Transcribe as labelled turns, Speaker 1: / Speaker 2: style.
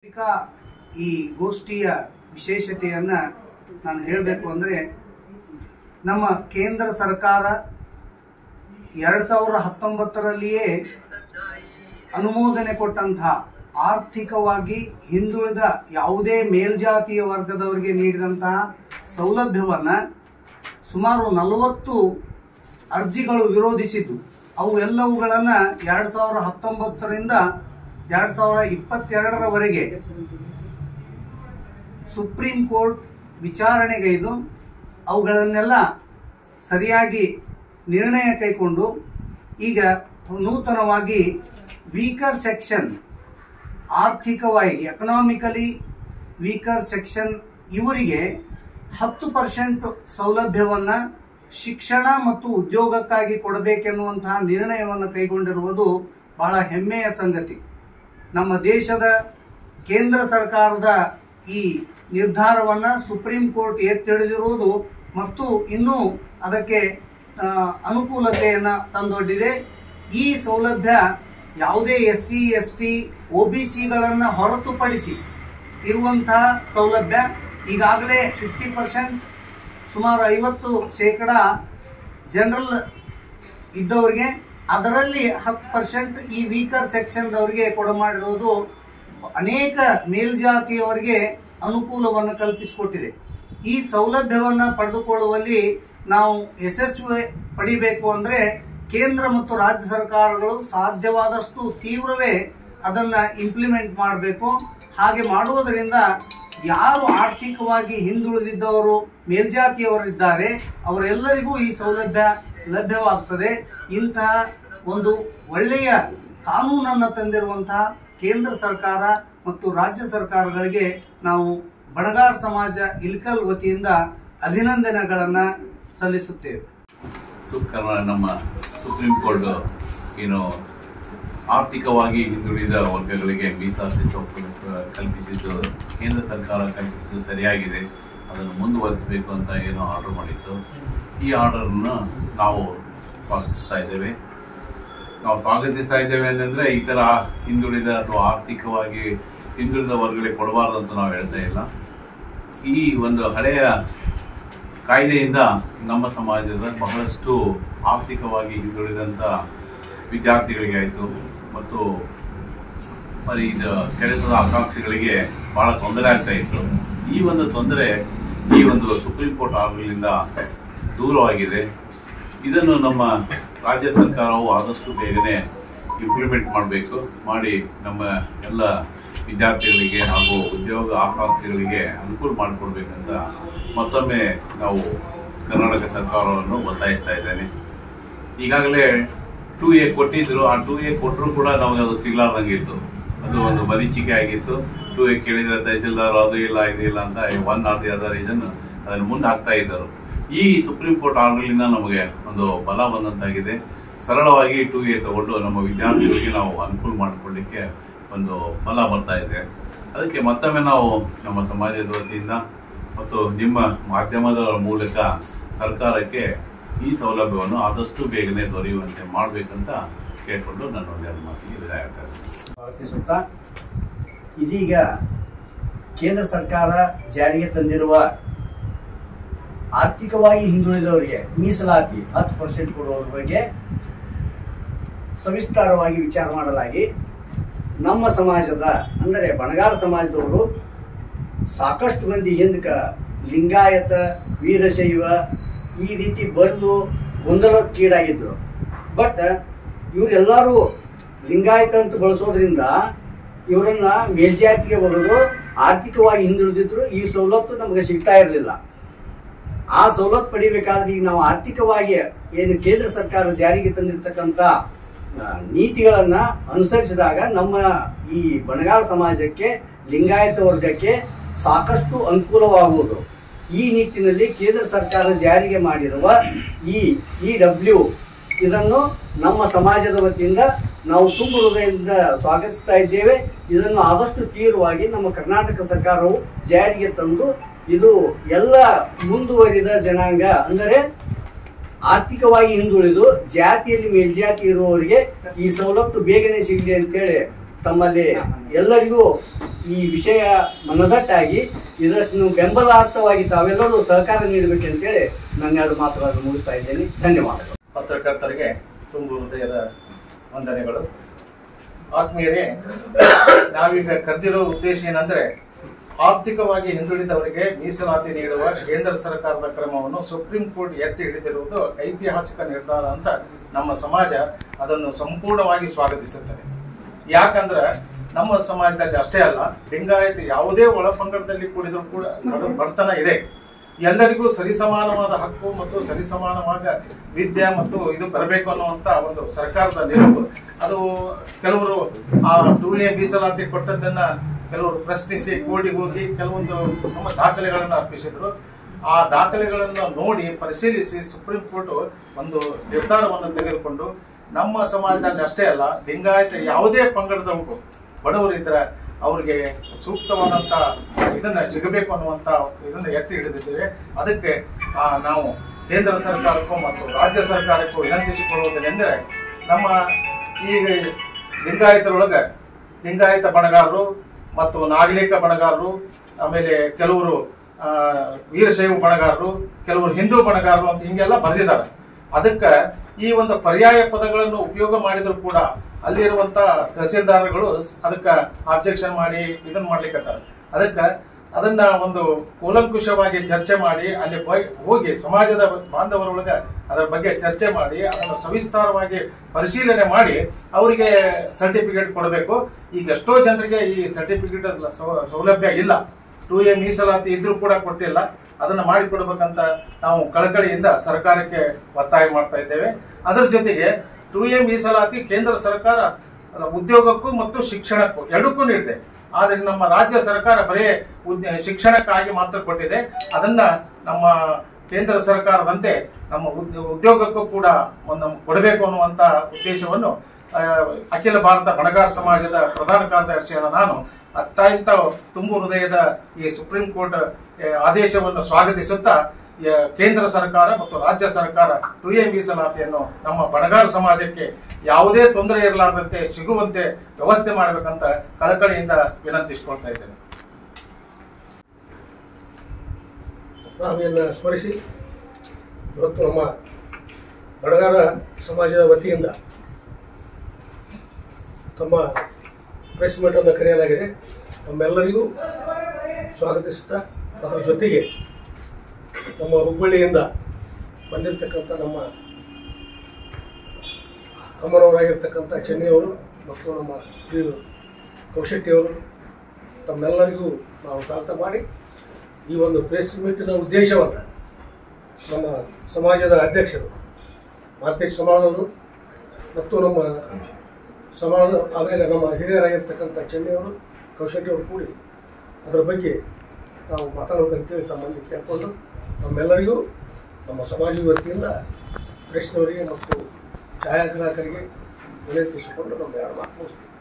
Speaker 1: ಪತ್ರಿಕಾ ಈ ಗೋಷ್ಠಿಯ ವಿಶೇಷತೆಯನ್ನ ನಾನು ಹೇಳಬೇಕು ಅಂದ್ರೆ ನಮ್ಮ ಕೇಂದ್ರ ಸರ್ಕಾರ ಎರಡ್ ಸಾವಿರದ ಹತ್ತೊಂಬತ್ತರಲ್ಲಿಯೇ ಅನುಮೋದನೆ ಕೊಟ್ಟಂತಹ ಆರ್ಥಿಕವಾಗಿ ಹಿಂದುಳಿದ ಯಾವುದೇ ಮೇಲ್ಜಾತಿಯ ವರ್ಗದವರಿಗೆ ನೀಡಿದಂತಹ ಸೌಲಭ್ಯವನ್ನ ಸುಮಾರು ನಲವತ್ತು ಅರ್ಜಿಗಳು ವಿರೋಧಿಸಿದ್ದು ಅವು ಎಲ್ಲವುಗಳನ್ನ ಎರಡ್ ಸಾವಿರದ ಹತ್ತೊಂಬತ್ತರಿಂದ ಎರಡ್ ಸಾವಿರದ ಇಪ್ಪತ್ತೆರಡರವರೆಗೆ ಸುಪ್ರೀಂ ಕೋರ್ಟ್ ವಿಚಾರಣೆಗೈದು ಅವುಗಳನ್ನೆಲ್ಲ ಸರಿಯಾಗಿ ನಿರ್ಣಯ ಕೈಗೊಂಡು ಈಗ ನೂತನವಾಗಿ ವೀಕರ್ ಸೆಕ್ಷನ್ ಆರ್ಥಿಕವಾಗಿ ಎಕನಾಮಿಕಲಿ ವೀಕರ್ ಸೆಕ್ಷನ್ ಇವರಿಗೆ ಹತ್ತು ಪರ್ಸೆಂಟ್ ಸೌಲಭ್ಯವನ್ನು ಶಿಕ್ಷಣ ಮತ್ತು ಉದ್ಯೋಗಕ್ಕಾಗಿ ಕೊಡಬೇಕೆನ್ನುವಂತಹ ನಿರ್ಣಯವನ್ನು ಕೈಗೊಂಡಿರುವುದು ಬಹಳ ಹೆಮ್ಮೆಯ ಸಂಗತಿ ನಮ್ಮ ದೇಶದ ಕೇಂದ್ರ ಸರ್ಕಾರದ ಈ ನಿರ್ಧಾರವನ್ನ ಸುಪ್ರೀಂ ಕೋರ್ಟ್ ಎತ್ತಿಡಿದಿರುವುದು ಮತ್ತು ಇನ್ನೂ ಅದಕ್ಕೆ ಆ, ಅನುಕೂಲತೆಯನ್ನ ತಂದೊಡ್ಡಿದೆ ಈ ಸೌಲಭ್ಯ ಯಾವುದೇ S C S T O B ಸಿಗಳನ್ನು ಹೊರತುಪಡಿಸಿ ಇರುವಂತಹ ಸೌಲಭ್ಯ ಈಗಾಗಲೇ ಫಿಫ್ಟಿ ಪರ್ಸೆಂಟ್ ಸುಮಾರು ಐವತ್ತು ಶೇಕಡ ಜನರಲ್ ಇದ್ದವರಿಗೆ ಅದರಲ್ಲಿ ಹತ್ತು ಪರ್ಸೆಂಟ್ ಈ ವೀಕರ್ ಸೆಕ್ಷನ್ದವರಿಗೆ ಕೊಡಮಾಡಿರೋದು ಅನೇಕ ಮೇಲ್ಜಾತಿಯವರಿಗೆ ಅನುಕೂಲವನ್ನು ಕಲ್ಪಿಸಿಕೊಟ್ಟಿದೆ ಈ ಸೌಲಭ್ಯವನ್ನು ಪಡೆದುಕೊಳ್ಳುವಲ್ಲಿ ನಾವು ಯಶಸ್ವಿ ಪಡಿಬೇಕು ಅಂದರೆ ಕೇಂದ್ರ ಮತ್ತು ರಾಜ್ಯ ಸರ್ಕಾರಗಳು ಸಾಧ್ಯವಾದಷ್ಟು ತೀವ್ರವೇ ಅದನ್ನ ಇಂಪ್ಲಿಮೆಂಟ್ ಮಾಡಬೇಕು ಹಾಗೆ ಮಾಡುವುದರಿಂದ ಯಾರು ಆರ್ಥಿಕವಾಗಿ ಹಿಂದುಳಿದಿದ್ದವರು ಮೇಲ್ಜಾತಿಯವರಿದ್ದಾರೆ ಅವರೆಲ್ಲರಿಗೂ ಈ ಸೌಲಭ್ಯ ಲಭ್ಯವಾಗ್ತದೆ ಇಂತಹ ಒಂದು ಒಳ್ಳೆಯ ಕಾನೂನನ್ನು ತಂದಿರುವಂತಹ ಕೇಂದ್ರ ಸರ್ಕಾರ ಮತ್ತು ರಾಜ್ಯ ಸರ್ಕಾರಗಳಿಗೆ ನಾವು ಬಣಗಾರ್ ಸಮಾಜ ಇಲ್ಕಲ್ ವತಿಯಿಂದ ಅಭಿನಂದನೆಗಳನ್ನ ಸಲ್ಲಿಸುತ್ತೇವೆ
Speaker 2: ಸುಕರ್ಣ ನಮ್ಮ ಸುಪ್ರೀಂ ಕೋರ್ಟ್ ಏನು ಆರ್ಥಿಕವಾಗಿ ಹಿಂದುಳಿದ ವರ್ಗಗಳಿಗೆ ಮೀಸಲಾತಿ ಸೌಕರ್ಯ ಕಲ್ಪಿಸಿದ್ದು ಕೇಂದ್ರ ಸರ್ಕಾರ ಕಲ್ಪಿಸಿದ್ದು ಸರಿಯಾಗಿದೆ ಅದನ್ನು ಮುಂದುವರಿಸಬೇಕು ಅಂತ ಏನು ಆರ್ಡರ್ ಮಾಡಿತ್ತು ಈ ಆರ್ಡರ್ನ ನಾವು ಸ್ವಾಗತಿಸ್ತಾ ಇದ್ದೇವೆ ನಾವು ಸ್ವಾಗತಿಸ್ತಾ ಇದ್ದೇವೆ ಅಂತಂದ್ರೆ ಈ ತರ ಹಿಂದುಳಿದ ಅಥವಾ ಆರ್ಥಿಕವಾಗಿ ಹಿಂದುಳಿದ ವರ್ಗಗಳಿಗೆ ಕೊಡಬಾರ್ದು ಅಂತ ನಾವು ಹೇಳ್ತಾ ಇಲ್ಲ ಈ ಒಂದು ಹಳೆಯ ಕಾಯ್ದೆಯಿಂದ ನಮ್ಮ ಸಮಾಜದ ಬಹಳಷ್ಟು ಆರ್ಥಿಕವಾಗಿ ಹಿಂದುಳಿದಂಥ ವಿದ್ಯಾರ್ಥಿಗಳಿಗೆ ಆಯಿತು ಮತ್ತು మరి ಇದು ಕೆಲಸದ ಆಕಾಂಕ್ಷಿಗಳಿಗೆ ಬಹಳ ತೊಂದರೆ ಆಗ್ತಾ ಇತ್ತು ಈ ಒಂದು ತೊಂದರೆ ಈ ಒಂದು ಸುಪ್ರೀಂ ಕೋರ್ಟ್ ಆರ್ಡರ್ನಿಂದ ದೂರವಾಗಿದೆ ಇದನ್ನು ನಮ್ಮ ರಾಜ್ಯ ಸರ್ಕಾರವು ಆದಷ್ಟು ಬೇಗನೆ ಇಂಪ್ಲಿಮೆಂಟ್ ಮಾಡಬೇಕು ಮಾಡಿ ನಮ್ಮ ಎಲ್ಲ ವಿದ್ಯಾರ್ಥಿಗಳಿಗೆ ಹಾಗೂ ಉದ್ಯೋಗ ಆಕಾಂಕ್ಷಿಗಳಿಗೆ ಅನುಕೂಲ ಮಾಡಿಕೊಡ್ಬೇಕಂತ ಮತ್ತೊಮ್ಮೆ ನಾವು ಕರ್ನಾಟಕ ಸರ್ಕಾರವನ್ನು ಒತ್ತಾಯಿಸ್ತಾ ಇದ್ದೇನೆ ಈಗಾಗಲೇ ಟೂ ಎ ಕೊಟ್ಟಿದ್ರು ಆ ಟೂ ಎ ಕೊಟ್ಟರು ಕೂಡ ನಮಗೆ ಅದು ಸಿಗ್ಲಾರ್ದಂಗಿತ್ತು ಅದು ಒಂದು ಮರೀಚಿಕೆ ಆಗಿತ್ತು ಟೂ ಎ ಕೇಳಿದ್ರೆ ತಹಸೀಲ್ದಾರ್ ಅದು ಇಲ್ಲ ಇದು ಇಲ್ಲ ಅಂತ ಒನ್ ಆರ್ ದಿ ಅದರ್ ಇದನ್ನು ಅದನ್ನು ಮುಂದೆ ಹಾಕ್ತಾ ಇದ್ದರು ಈ ಸುಪ್ರೀಂ ಕೋರ್ಟ್ ಆರ್ಡರ್ಲಿಂದ ನಮಗೆ ಒಂದು ಬಲ ಬಂದಂತಾಗಿದೆ ಸರಳವಾಗಿ ಟೂ ಎ ತಗೊಂಡು ನಮ್ಮ ವಿದ್ಯಾರ್ಥಿಗಳಿಗೆ ನಾವು ಅನುಕೂಲ ಮಾಡಿಕೊಳ್ಳಿಕ್ಕೆ ಒಂದು ಬಲ ಬರ್ತಾ ಇದೆ ಅದಕ್ಕೆ ಮತ್ತೊಮ್ಮೆ ನಾವು ನಮ್ಮ ಸಮಾಜದ ವತಿಯಿಂದ ಮತ್ತು ನಿಮ್ಮ ಮಾಧ್ಯಮದ ಮೂಲಕ ಸರ್ಕಾರಕ್ಕೆ ಈ ಸೌಲಭ್ಯವನ್ನು ಆದಷ್ಟು ಬೇಗನೆ ದೊರೆಯುವಂತೆ ಮಾಡಬೇಕಂತ ಕೇಳ್ಕೊಂಡು ನಾನು ಒಂದೆರಡು ಮಾತಿಗೆ ವಿದಾಯ ಆಗ್ತಾ ಇದ್ದೀನಿ
Speaker 3: ಸ್ವಾಗತಿಸುತ್ತಾ ಇದೀಗ ಕೇಂದ್ರ ಸರ್ಕಾರ ಜಾರಿಗೆ ತಂದಿರುವ ಆರ್ಥಿಕವಾಗಿ ಹಿಂದುಳಿದವರಿಗೆ ಮೀಸಲಾತಿ ಹತ್ತು ಪರ್ಸೆಂಟ್ ಕೊಡುವುದ್ರ ಬಗ್ಗೆ ಸವಿಸ್ತಾರವಾಗಿ ವಿಚಾರ ಮಾಡಲಾಗಿ ನಮ್ಮ ಸಮಾಜದ ಅಂದರೆ ಬಣಗಾರ ಸಮಾಜದವರು ಸಾಕಷ್ಟು ಮಂದಿ ಹಿಂದಕ ಲಿಂಗಾಯತ ವೀರಶೈವ ಈ ರೀತಿ ಬಂದು ಗೊಂದಲಕ್ಕೀಡಾಗಿದ್ರು ಬಟ್ ಇವರೆಲ್ಲರೂ ಲಿಂಗಾಯತ ಅಂತ ಬಳಸೋದ್ರಿಂದ ಇವರನ್ನ ಮೇಲ್ಜಾತಿಗೆ ಬರೋದು ಆರ್ಥಿಕವಾಗಿ ಹಿಂದುಳಿದಿದ್ರು ಈ ಸವಲತ್ತು ನಮಗೆ ಸಿಗ್ತಾ ಇರಲಿಲ್ಲ ಆ ಸವಲತ್ತು ಪಡಿಬೇಕಾದ್ರೆ ಈಗ ನಾವು ಆರ್ಥಿಕವಾಗಿ ಏನು ಕೇಂದ್ರ ಸರ್ಕಾರ ಜಾರಿಗೆ ತಂದಿರತಕ್ಕಂಥ ಆ, ನೀತಿಗಳನ್ನ ಅನುಸರಿಸಿದಾಗ ನಮ್ಮ ಈ ಬಣಗಾರ ಸಮಾಜಕ್ಕೆ ಲಿಂಗಾಯತ ವರ್ಗಕ್ಕೆ ಸಾಕಷ್ಟು ಅನುಕೂಲವಾಗುವುದು ಈ ನಿಟ್ಟಿನಲ್ಲಿ ಕೇಂದ್ರ ಸರ್ಕಾರ ಜಾರಿಗೆ ಮಾಡಿರುವ ಈ ಇ ಡಬ್ಲ್ಯೂ ಇದನ್ನು ನಮ್ಮ ಸಮಾಜದ ವತಿಯಿಂದ ನಾವು ತುಂಬ ಹೃದಯದಿಂದ ಸ್ವಾಗತಿಸ್ತಾ ಇದ್ದೇವೆ ಇದನ್ನು ಆದಷ್ಟು ತೀವ್ರವಾಗಿ ನಮ್ಮ ಕರ್ನಾಟಕ ಸರ್ಕಾರವು ಜಾರಿಗೆ ತಂದು ಇದು ಎಲ್ಲ ಮುಂದುವರಿದ ಜನಾಂಗ ಅಂದರೆ ಆರ್ಥಿಕವಾಗಿ ಹಿಂದುಳಿದು ಜಾತಿಯಲ್ಲಿ ಮೇಲ್ಜಾತಿ ಇರುವವರಿಗೆ ಈ ಸವಲತ್ತು ಬೇಗನೆ ಸಿಗಲಿ ಅಂತೇಳಿ ತಮ್ಮಲ್ಲಿ ಎಲ್ಲರಿಗೂ ಈ ವಿಷಯ ಮನದಟ್ಟಾಗಿ ಇದನ್ನು ಬೆಂಬಲಾರ್ಥವಾಗಿ ತಾವೆಲ್ಲರೂ ಸಹಕಾರ ನೀಡಬೇಕಂತೇಳಿ ನನ್ನ ಎರಡು ಮಾತುಗಳನ್ನು ಮುಗಿಸ್ತಾ ಇದ್ದೇನೆ ಧನ್ಯವಾದಗಳು
Speaker 4: ಪತ್ರಕರ್ತರಿಗೆ ತುಂಬು ಹೃದಯದ ವಂದನೆಗಳು ಆತ್ಮೀಯರೇ ನಾವೀಗ ಕರೆದಿರೋ ಉದ್ದೇಶ ಏನಂದ್ರೆ ಆರ್ಥಿಕವಾಗಿ ಹಿಂದುಳಿದವರಿಗೆ ಮೀಸಲಾತಿ ನೀಡುವ ಕೇಂದ್ರ ಸರ್ಕಾರದ ಕ್ರಮವನ್ನು ಸುಪ್ರೀಂ ಕೋರ್ಟ್ ಎತ್ತಿ ಹಿಡಿದಿರುವುದು ಐತಿಹಾಸಿಕ ನಿರ್ಧಾರ ಅಂತ ನಮ್ಮ ಸಮಾಜ ಅದನ್ನು ಸಂಪೂರ್ಣವಾಗಿ ಸ್ವಾಗತಿಸುತ್ತದೆ ಯಾಕಂದ್ರೆ ನಮ್ಮ ಸಮಾಜದಲ್ಲಿ ಅಷ್ಟೇ ಅಲ್ಲ ಲಿಂಗಾಯತ ಯಾವುದೇ ಒಳಪಂಗಡದಲ್ಲಿ ಕೂಡಿದ್ರು ಕೂಡ ಬಡ- ಬಡತನ ಇದೆ ಎಲ್ಲರಿಗೂ ಸರಿಸಮಾನವಾದ ಹಕ್ಕು ಮತ್ತು ಸರಿಸಮಾನವಾದ ವಿದ್ಯೆ ಮತ್ತು ಇದು ಬರಬೇಕು ಅನ್ನುವಂತ ಒಂದು ಸರ್ಕಾರದ ನಿಲುವು ಅದು ಕೆಲವರು ಆ ಟೂ ಎ ಮೀಸಲಾತಿ ಕೊಟ್ಟದ್ದನ್ನ ಕೆಲವರು ಪ್ರಶ್ನಿಸಿ ಕೋರ್ಟಿಗೆ ಹೋಗಿ ಕೆಲವೊಂದು ಸಮ ದಾಖಲೆಗಳನ್ನು ಅರ್ಪಿಸಿದ್ರು ಆ ದಾಖಲೆಗಳನ್ನು ನೋಡಿ ಪರಿಶೀಲಿಸಿ ಸುಪ್ರೀಂ ಕೋರ್ಟ್ ಒಂದು ನಿರ್ಧಾರವನ್ನು ತೆಗೆದುಕೊಂಡು ನಮ್ಮ ಸಮಾಜದಲ್ಲಿ ಅಷ್ಟೇ ಅಲ್ಲ ಲಿಂಗಾಯತ ಯಾವುದೇ ಪಂಗಡದವ್ರಿಗೂ ಬಡವರಿದ್ರೆ ಅವ್ರಿಗೆ ಸೂಕ್ತವಾದಂತ ಇದನ್ನ ಸಿಗಬೇಕು ಅನ್ನುವಂತ ಇದನ್ನ ಎತ್ತಿ ಹಿಡಿದಿದ್ದೇವೆ ಅದಕ್ಕೆ ಆ, ನಾವು ಕೇಂದ್ರ ಸರ್ಕಾರಕ್ಕೂ ಮತ್ತು ರಾಜ್ಯ ಸರ್ಕಾರಕ್ಕೂ ವಿನಂತಿಸಿಕೊಳ್ಳುವುದೇನೆಂದರೆ ನಮ್ಮ ಈಗ ಲಿಂಗಾಯತರೊಳಗ ಲಿಂಗಾಯತ ಬಣಗಾರರು ಮತ್ತು ನಾಗರಿಕ ಬಣಗಾರರು ಆಮೇಲೆ ಕೆಲವರು ಆ, ವೀರಶೈವ ಬಣಗಾರರು ಕೆಲವರು ಹಿಂದೂ ಬಣಗಾರರು ಅಂತ ಹಿಂಗೆಲ್ಲ ಬರೆದಿದ್ದಾರೆ ಅದಕ್ಕೆ ಈ ಒಂದು ಪರ್ಯಾಯ ಪದಗಳನ್ನು ಉಪಯೋಗ ಮಾಡಿದ್ರು ಕೂಡ ಅಲ್ಲಿರುವಂತ ತಹಸೀಲ್ದಾರ್ಗಳು ಅದಕ್ಕೆ ಆಬ್ಜೆಕ್ಷನ್ ಮಾಡಿ ಇದನ್ನ ಮಾಡ್ಲಿಕ್ಕತ್ತಾರ ಅದಕ್ಕೆ ಅದನ್ನ ಒಂದು ಕೂಲಂಕುಷವಾಗಿ ಚರ್ಚೆ ಮಾಡಿ ಅಲ್ಲಿ ಹೋಗಿ- ಹೋಗಿ ಸಮಾಜದ ಬಾಂಧವರೊಳಗ ಅದರ ಬಗ್ಗೆ ಚರ್ಚೆ ಮಾಡಿ ಅದನ್ನು ಸವಿಸ್ತಾರವಾಗಿ ಪರಿಶೀಲನೆ ಮಾಡಿ ಅವರಿಗೆ ಸರ್ಟಿಫಿಕೇಟ್ ಕೊಡಬೇಕು ಈಗ ಎಷ್ಟೋ ಜನರಿಗೆ ಈ ಸರ್ಟಿಫಿಕೇಟ್ ಸೌಲಭ್ಯ ಇಲ್ಲ ಟೂ ಎ ಮೀಸಲಾತಿ ಇದ್ರೂ ಕೂಡ ಕೊಟ್ಟಿಲ್ಲ ಅದನ್ನ ಮಾಡಿಕೊಡ್ಬೇಕಂತ ನಾವು ಕಳಕಳಿಯಿಂದ ಸರ್ಕಾರಕ್ಕೆ ಒತ್ತಾಯ ಮಾಡ್ತಾ ಇದ್ದೇವೆ ಅದರ ಜೊತೆಗೆ ಟೂ ಎ ಮೀಸಲಾತಿ ಕೇಂದ್ರ ಸರ್ಕಾರ ಅದರ ಉದ್ಯೋಗಕ್ಕೂ ಮತ್ತು ಶಿಕ್ಷಣಕ್ಕೂ ಎರಡಕ್ಕೂ ನೀಡಿದೆ ಆದರೆ ನಮ್ಮ ರಾಜ್ಯ ಸರ್ಕಾರ ಬರೇ ಉದ್ಯ- ಶಿಕ್ಷಣಕ್ಕಾಗಿ ಮಾತ್ರ ಕೊಟ್ಟಿದೆ ಅದನ್ನ ನಮ್ಮ ಕೇಂದ್ರ ಸರ್ಕಾರದಂತೆ ನಮ್ಮ ಉದ್- ಉದ್ಯೋಗಕ್ಕೂ ಕೂಡ ಒಂದು ಕೊಡಬೇಕು ಅನ್ನುವಂತ ಉದ್ದೇಶವನ್ನು ಆ, ಅಖಿಲ ಭಾರತ ಬಣಗಾರ ಸಮಾಜದ ಪ್ರಧಾನ ಕಾರ್ಯದರ್ಶಿಯಾದ ನಾನು ಅತ್ಯಂತ ತುಂಬು ಹೃದಯದ ಈ ಸುಪ್ರೀಂ ಕೋರ್ಟ್ ಆ, ಆದೇಶವನ್ನು ಸ್ವಾಗತಿಸುತ್ತಾ ಆ, ಕೇಂದ್ರ ಸರ್ಕಾರ ಮತ್ತು ರಾಜ್ಯ ಸರ್ಕಾರ ಟು ಎ ಮೀಸಲಾತಿಯನ್ನು ನಮ್ಮ ಬಣಗಾರ ಸಮಾಜಕ್ಕೆ ಯಾವುದೇ ತೊಂದರೆ ಇರಲಾರದಂತೆ ಸಿಗುವಂತೆ ವ್ಯವಸ್ಥೆ ಮಾಡಬೇಕಂತ ಕಳಕಳಿಯಿಂದ ವಿನಂತಿಸಿಕೊಳ್ತಾ ಇದ್ದೇನೆ
Speaker 5: ಸ್ವಾಮಿಯನ್ನು ಸ್ಮರಿಸಿ ಇವತ್ತು ನಮ್ಮ ಬಡಗಾರ ಸಮಾಜದ ವತಿಯಿಂದ ತಮ್ಮ ಪ್ರೆಸ್ ಮೀಟನ್ನು ಕರೆಯಲಾಗಿದೆ ತಮ್ಮೆಲ್ಲರಿಗೂ ಸ್ವಾಗತಿಸುತ್ತಾ ಅದರ ಜೊತೆಗೆ ನಮ್ಮ ಹುಬ್ಬಳ್ಳಿಯಿಂದ ಬಂದಿರತಕ್ಕಂಥ ನಮ್ಮ ಅಮ್ಮನವರಾಗಿರ್ತಕ್ಕಂಥ ಚೆನ್ನಿಯವರು ಮತ್ತು ನಮ್ಮ ಪ್ರಿಯರು ಕೌಶೆಟ್ಟಿಯವರು ತಮ್ಮೆಲ್ಲರಿಗೂ ನಾವು ಸ್ವಾಗತ ಮಾಡಿ ಈ ಒಂದು ಪ್ರೆಸ್ ಮೀಟಿನ ಉದ್ದೇಶವನ್ನು ನಮ್ಮ ಸಮಾಜದ ಅಧ್ಯಕ್ಷರು ಮಾತೇಶ್ ಸಮಾಜದವರು ಮತ್ತು ನಮ್ಮ ಸಮಾಜದ ಆಮೇಲೆ ನಮ್ಮ ಹಿರಿಯರಾಗಿರ್ತಕ್ಕಂಥ ಚೆನ್ನಿಯವರು ಕೌಶೆಟ್ಟಿಯವರು ಕೂಡಿ ಅದರ ಬಗ್ಗೆ ನಾವು ಮಾತಾಡಬೇಕಂತೇಳಿ ತಮ್ಮಲ್ಲಿ ಕೇಳಿಕೊಂಡು ನಮ್ಮೆಲ್ಲರಿಗೂ ನಮ್ಮ ಸಮಾಜದ ವತಿಯಿಂದ ಪ್ರೆಸ್ನವರಿಗೆ ಮತ್ತು ಛಾಯಾಗ್ರಾಹಕರಿಗೆ ವಿನಂತಿಸಿಕೊಂಡು ನಮ್ಮ ಎರಡು ಮಾತು ಮುಗಿಸ್ತೀವಿ